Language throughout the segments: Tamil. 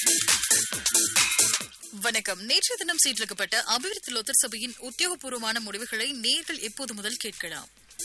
வணக்கம் நேற்று தினம் சீட்டிலிக்கப்பட்ட அபிவிருத்தி லோத்தர் சபையின் உத்தியோகபூர்வமான முடிவுகளை நேர்கள் எப்போது முதல் கேட்கலாம்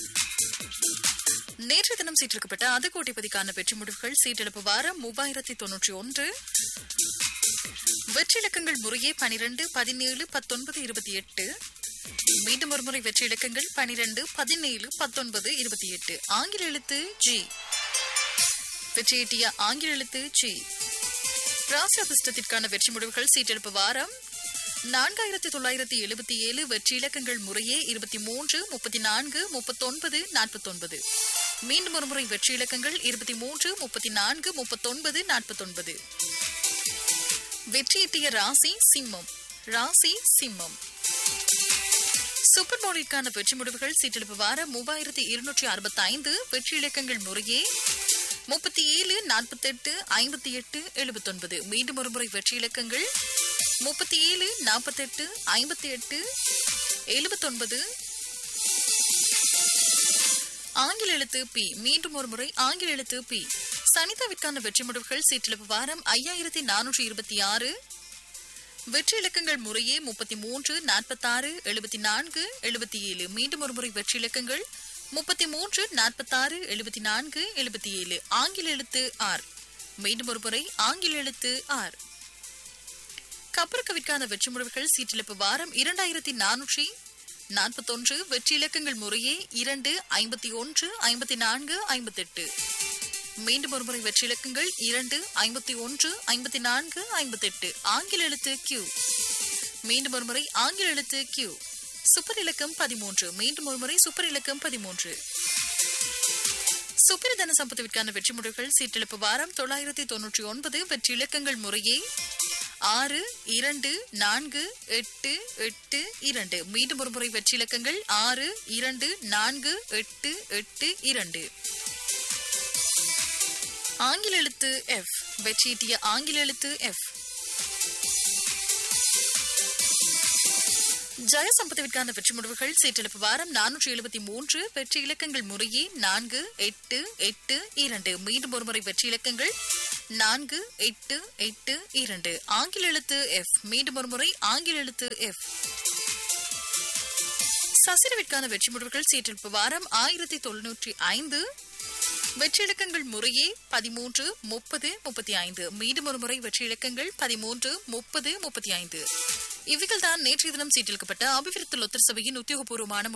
நேற்று தினம் சீட்டிலிக்கப்பட்ட அது கோட்டிப்பதிக்கான வெற்றி முடிவுகள் சீட்டெடுப்பு வாரம் மூவாயிரத்தி தொன்னூற்றி ஒன்று வெற்றி இலக்கங்கள் முறையே பனிரெண்டு பதினேழு பத்தொன்பது இருபத்தி எட்டு மீண்டும் ஒருமுறை வெற்றி இலக்கங்கள் பனிரெண்டு பதினேழு பத்தொன்பது இருபத்தி எட்டு ஆங்கில எழுத்து ஜி வெற்றியீட்டிய ஆங்கில எழுத்து ஜி ராசி அதிர்ஷ்டத்திற்கான வெற்றி முடிவுகள் சீட்டெடுப்பு வாரம் நான்காயிரத்தி தொள்ளாயிரத்தி எழுபத்தி ஏழு வெற்றி இலக்கங்கள் முறையே இருபத்தி மூன்று முப்பத்தி நான்கு முப்பத்தொன்பது நாற்பத்தொன்பது மீண்டும் ஒருமுறை வெற்றி இலக்கங்கள் இருபத்தி மூன்று முப்பத்தி நான்கு முப்பத்தொன்பது நாற்பத்தொன்பது வெற்றியீட்டிய ராசி சிம்மம் ராசி சிம்மம் சூப்பர் போலிற்கான வெற்றி முடிவுகள் சீட்டெடுப்பு வாரம் மூவாயிரத்தி இருநூற்றி அறுபத்தி ஐந்து வெற்றி இலக்கங்கள் முறையே முப்பத்தி ஏழு நாற்பத்தெட்டு ஐம்பத்தி எட்டு எழுபத்தொன்பது மீண்டும் ஒருமுறை வெற்றி இலக்கங்கள் முப்பத்தி ஏழு நாற்பத்தெட்டு ஐம்பத்தி எட்டு எழுபத்தொன்பது ஆங்கில எழுத்து பி மீண்டும் ஒருமுறை ஆங்கில எழுத்து பி சனிதாவிற்கான வெற்றி முடிவுகள் சீட்டிழப்பு வாரம் ஐயாயிரத்தி நானூற்றி இருபத்தி ஆறு வெற்றி இலக்கங்கள் முறையே முப்பத்தி மூன்று நாற்பத்தாறு எழுபத்தி நான்கு எழுபத்தி ஏழு மீண்டும் ஒருமுறை வெற்றி இலக்கங்கள் முப்பத்தி மூன்று நாற்பத்தாறு எழுபத்தி நான்கு எழுபத்தி ஏழு ஆங்கில எழுத்து ஆர் மீண்டும் ஒருமுறை ஆங்கில எழுத்து ஆர் கப்பற்கவிற்கான வெற்றி முடிவுகள் சீட்டிழப்பு வாரம் இரண்டாயிரத்தி நானூற்றி நாற்பத்தொன்று வெற்றி இலக்கங்கள் முறையே இரண்டு ஐம்பத்தி ஒன்று ஐம்பத்தி நான்கு ஐம்பத்தெட்டு மீண்டும் ஒருமுறை வெற்றி இலக்கங்கள் இரண்டு ஐம்பத்தி ஒன்று ஐம்பத்தி நான்கு ஐம்பத்தெட்டு ஆங்கில எழுத்து கியூ மீண்டும் ஒருமுறை ஆங்கில எழுத்து கியூ சூப்பர் இலக்கம் பதிமூன்று மீண்டும் ஒருமுறை சூப்பர் இலக்கம் பதிமூன்று சுப்பிரதன சம்பத்துவிற்கான வெற்றி முடிவுகள் சீட்டெழுப்பு வாரம் தொள்ளாயிரத்தி தொன்னூற்றி ஒன்பது வெற்றி இலக்கங்கள் முறையே ஆறு இரண்டு நான்கு எட்டு எட்டு இரண்டு மீண்டும் ஒருமுறை வெற்றி இலக்கங்கள் ஆறு இரண்டு நான்கு எட்டு எட்டு இரண்டு ஆங்கில எழுத்து எஃப் வெற்றியீட்டிய ஆங்கில எழுத்து எஃப் ஜெயசம்பதவிற்கான வெற்றி முடிவுகள் சீட்டெழுப்பு வாரம் நானூற்றி எழுபத்தி மூன்று வெற்றி இலக்கங்கள் முறையே நான்கு எட்டு எட்டு இரண்டு மீண்டும் ஒருமுறை வெற்றி இலக்கங்கள் நான்கு எட்டு எட்டு இரண்டு ஆங்கில எழுத்து எஃப் மீண்டும் ஒருமுறை ஆங்கில எழுத்து எஃப் சசிரவிற்கான வெற்றி முடிவுகள் சீட்டெழுப்பு வாரம் ஆயிரத்தி தொள்ளாயிரத்தி ஐந்து வெற்றி இலக்கங்கள் முறையே பதிமூன்று முப்பது முப்பத்தி ஐந்து மீண்டும் ஒரு முறை வெற்றி இலக்கங்கள் பதிமூன்று முப்பது முப்பத்தி ஐந்து இவைகள் தான் நேற்றைய தினம் சீட்டிலுக்கப்பட்ட அபிவிருத்தி லொத்தர் சபையின் உத்தியோகபூர்வமான